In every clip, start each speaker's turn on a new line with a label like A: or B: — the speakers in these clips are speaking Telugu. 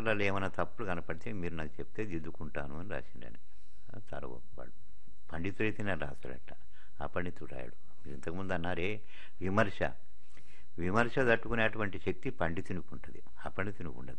A: పేపర్లలో ఏమైనా తప్పులు కనపడితే మీరు నాకు చెప్తే దిద్దుకుంటాను అని రాసిండని చాలా గొప్పవాడు పండితుడైతే నేను రాస్తాడట ఆ పండితుడు రాయడు మీరు ఇంతకుముందు అన్నారే విమర్శ విమర్శ తట్టుకునేటువంటి శక్తి పండితునికి ఉంటుంది ఆ పండితునికి ఉండదు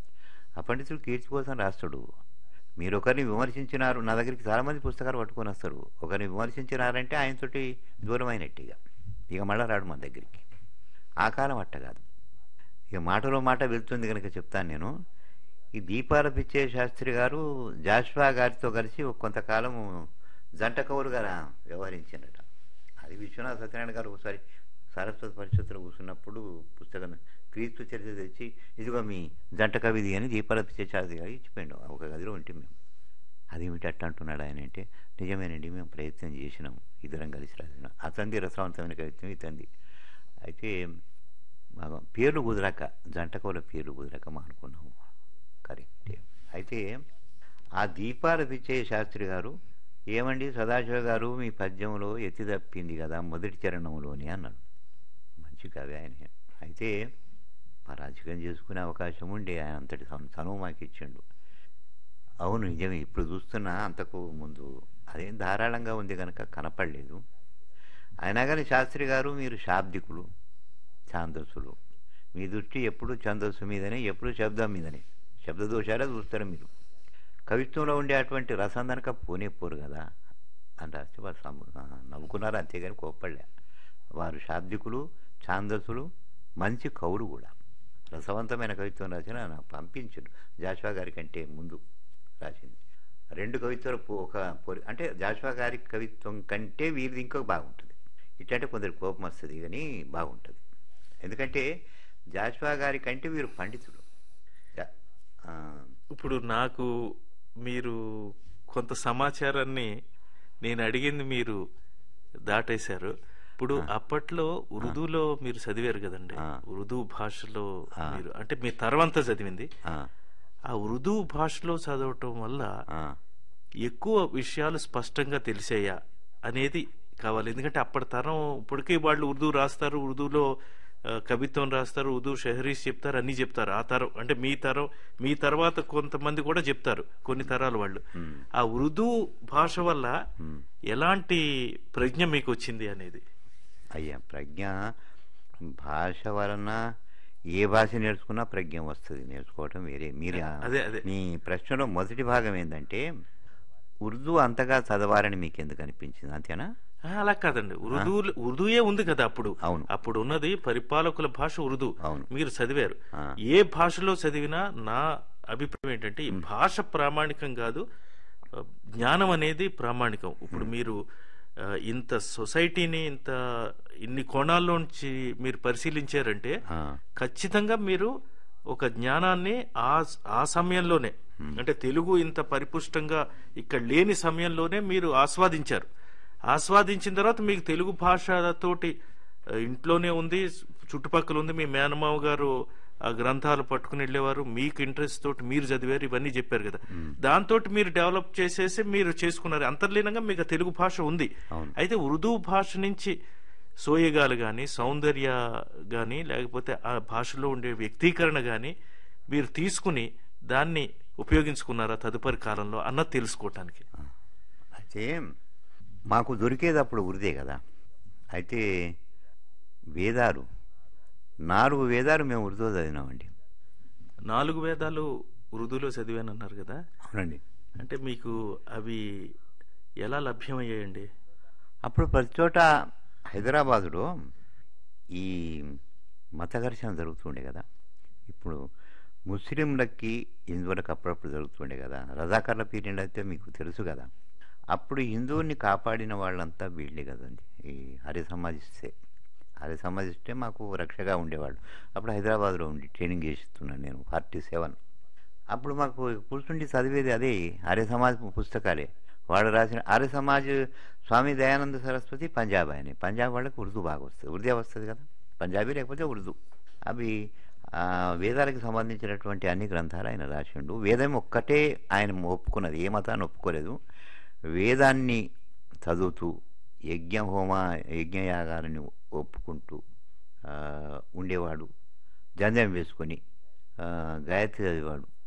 A: ఆ పండితుడు కీర్తి కోసం రాస్తాడు మీరు ఒకరిని విమర్శించినారు నా దగ్గరికి చాలామంది పుస్తకాలు పట్టుకొని వస్తారు ఒకరిని విమర్శించినారంటే ఆయనతోటి దూరం అయినట్టుగా ఇక మళ్ళా రాడు మన దగ్గరికి ఆ కాలం అట్ట కాదు ఇక మాటలో మాట వెళ్తుంది కనుక చెప్తాను నేను ఈ దీపాల పిచ్చే శాస్త్రి గారు జాష్వా గారితో కలిసి ఒక కొంతకాలం జంట కవులుగా వ్యవహరించారట అది విశ్వనాథ సత్యనారాయణ గారు ఒకసారి సరస్వతి పరిషత్తులో కూర్చున్నప్పుడు పుస్తకం క్రీస్తు చరిత్ర తెచ్చి ఇదిగో మీ జంట కవిది అని దీపాల పిచ్చే శాస్త్రి గారు ఇచ్చిపోయాడు ఒక గదిలో ఉంటే మేము అదేమిటి అట్ట అంటున్నాడు ఆయన అంటే నిజమేనండి మేము ప్రయత్నం చేసినాం ఇద్దరం కలిసి రాసినాం అతంది రసవంతమైన కవిత్వం ఇతంది అయితే మాకు పేర్లు కుదరక జంటకోల పేర్లు కుదరక మా అనుకున్నాము కరెక్టే అయితే ఆ దీపాల పిచ్చయ్య శాస్త్రి గారు ఏమండి సదాశివ గారు మీ పద్యంలో ఎత్తి తప్పింది కదా మొదటి చరణంలోని అన్నాడు మంచి కవి ఆయన అయితే పరాజకం చేసుకునే అవకాశం ఉండే ఆయన అంతటి చనువు మాకు ఇచ్చిండు అవును నిజమే ఇప్పుడు చూస్తున్నా అంతకు ముందు అదేం ధారాళంగా ఉంది కనుక కనపడలేదు అయినా కానీ శాస్త్రి గారు మీరు శాబ్దికులు ఛాందస్సులు మీ దృష్టి ఎప్పుడు ఛందస్సు మీదనే ఎప్పుడు శబ్దం మీదనే శబ్ద దోషాలే చూస్తారు మీరు కవిత్వంలో ఉండే అటువంటి రసం కనుక పోనే పోరు కదా అని రాస్తే వారు సమ- ఆ, నవ్వుకున్నారు అంతేగాని కోప్పడలే వారు శాబ్దికులు ఛాందస్సులు మంచి కవులు కూడా రసవంతమైన కవిత్వం రాసిన నాకు పంపించడు జాషువా గారి కంటే ముందు రాసింది రెండు కవిత్వాలు పో- ఒక పొరి అంటే జాషువా గారి కవిత్వం కంటే వీరిది ఇంకో బాగుంటుంది ఇట్లాంటే కొందరు కోపం వస్తుంది కానీ బాగుంటుంది ఎందుకంటే జాషువా గారి కంటే వీరు పండితుడు జా- ఆ,
B: ఇప్పుడు నాకు మీరు కొంత సమాచారాన్ని నేను అడిగింది మీరు దాటేశారు ఇప్పుడు అప్పట్లో ఉర్దూలో మీరు చదివారు కదండి
A: ఆ.
B: ఉర్దూ భాషలో
A: ఆ.
B: మీరు అంటే మీ తరవంతా చదివింది
A: ఆ,
B: ఆ ఉర్దూ భాషలో చదవటం వల్ల
A: ఆ,
B: ఎక్కువ విషయాలు స్పష్టంగా తెలిసాయా అనేది కావాలి ఎందుకంటే అప్పటి తరం ఇప్పటికీ వాళ్ళు ఉర్దూ రాస్తారు ఉర్దూలో ఆ, కవిత్వం రాస్తారు ఉర్దూ షహరీస్ చెప్తారు అన్ని చెప్తారు ఆ తరం అంటే మీ తరం మీ తర్వాత కొంతమంది కూడా చెప్తారు కొన్ని తరాల వాళ్ళు
A: ఉమ్,
B: ఆ ఉర్దూ భాష వల్ల
A: ఉమ్.
B: ఎలాంటి ప్రజ్ఞ మీకు వచ్చింది అనేది
A: అయ్యా ప్రజ్ఞ భాష వలన ఏ భాష నేర్చుకున్నా ప్రజ్ఞ వస్తుంది నేర్చుకోవటం వేరే మీరు ఆ-
B: అదే, అదే.
A: మీ ప్రశ్నలో మొదటి భాగం ఏంటంటే ఉర్దూ అంతగా చదవాలని మీకు ఎందుకు అనిపించింది అంతేనా
B: ఆ, అలా కాదండి ఉర్దూ ఉర్దూయే ఉంది కదా అప్పుడు
A: అవును.
B: అప్పుడు ఉన్నది పరిపాలకుల భాష ఉర్దూ
A: అవును.
B: మీరు చదివారు
A: ఆ.
B: ఏ భాషలో చదివినా నా అభిప్రాయం ఏంటంటే ఈ భాష ప్రామాణికం కాదు ఆ, జ్ఞానం అనేది ప్రామాణికం ఇప్పుడు మీరు ఆ, ఇంత సొసైటీని ఇంత ఇన్ని కోణాల్లోంచి మీరు పరిశీలించారంటే
A: ఆ,
B: ఖచ్చితంగా మీరు ఒక జ్ఞానాన్ని ఆ ఆ సమయంలోనే అంటే తెలుగు ఇంత పరిపుష్టంగా ఇక్కడ లేని సమయంలోనే మీరు ఆస్వాదించారు ఆస్వాదించిన తర్వాత మీకు తెలుగు భాషతోటి ఆ, ఇంట్లోనే ఉంది చుట్టుపక్కల ఉంది మీ మేనమావ గారు ఆ గ్రంథాలు పట్టుకుని వెళ్ళేవారు మీకు ఇంట్రెస్ట్ తోటి మీరు చదివారు ఇవన్నీ చెప్పారు కదా దాంతో మీరు డెవలప్ చేసేసి మీరు చేసుకున్నారు అంతర్లీనంగా మీకు ఆ తెలుగు భాష ఉంది
A: అవును.
B: అయితే ఉర్దూ భాష నుంచి సోయగాలు కానీ సౌందర్య కానీ లేకపోతే ఆ భాషలో ఉండే వ్యక్తీకరణ కానీ మీరు తీసుకుని దాన్ని ఉపయోగించుకున్నారా తదుపరి కాలంలో అన్నది తెలుసుకోవటానికి
A: అయితే మాకు దొరికేది అప్పుడు ఉరిదే కదా అయితే వేదాలు నాలుగు వేదాలు మేము ఉర్దూ చదివినామండి
B: నాలుగు వేదాలు ఉర్దూలో చదివానన్నారు కదా
A: అవునండి
B: అంటే మీకు అవి ఎలా లభ్యమయ్యాయండి
A: అప్పుడు ప్రతి చోట హైదరాబాదులో ఈ మత ఘర్షణ జరుగుతుండే కదా ఇప్పుడు ముస్లింలకి హిందువులకు అప్పుడప్పుడు జరుగుతుండే కదా రజాకర్ల పీరియడ్ అయితే మీకు తెలుసు కదా అప్పుడు హిందువుల్ని కాపాడిన వాళ్ళంతా వీళ్ళే కదండి ఈ హరి సమాజిస్తే హరి సమాజిస్తే మాకు రక్షగా ఉండేవాళ్ళు అప్పుడు హైదరాబాద్లో ఉండి ట్రైనింగ్ చేస్తున్నాను నేను ఫార్టీ సెవెన్ అప్పుడు మాకు కూర్చుండి చదివేది అదే ఆర్య సమాజ్ పుస్తకాలే వాళ్ళు రాసిన ఆర్య సమాజ్ స్వామి దయానంద సరస్వతి పంజాబ్ ఆయన పంజాబ్ వాళ్ళకి ఉర్దూ బాగా వస్తుంది ఉర్దే వస్తుంది కదా పంజాబీ లేకపోతే ఉర్దూ అవి ఆ, వేదాలకు సంబంధించినటువంటి అన్ని గ్రంథాలు ఆయన రాసిండు వేదం ఒక్కటే ఆయన ఒప్పుకున్నది ఏ మతాన్ని ఒప్పుకోలేదు వేదాన్ని చదువుతూ యజ్ఞ హోమ యజ్ఞయాగాలని ఒప్పుకుంటూ ఆ, ఉండేవాడు జంజం వేసుకొని ఆ, గాయత్రి చదివాడు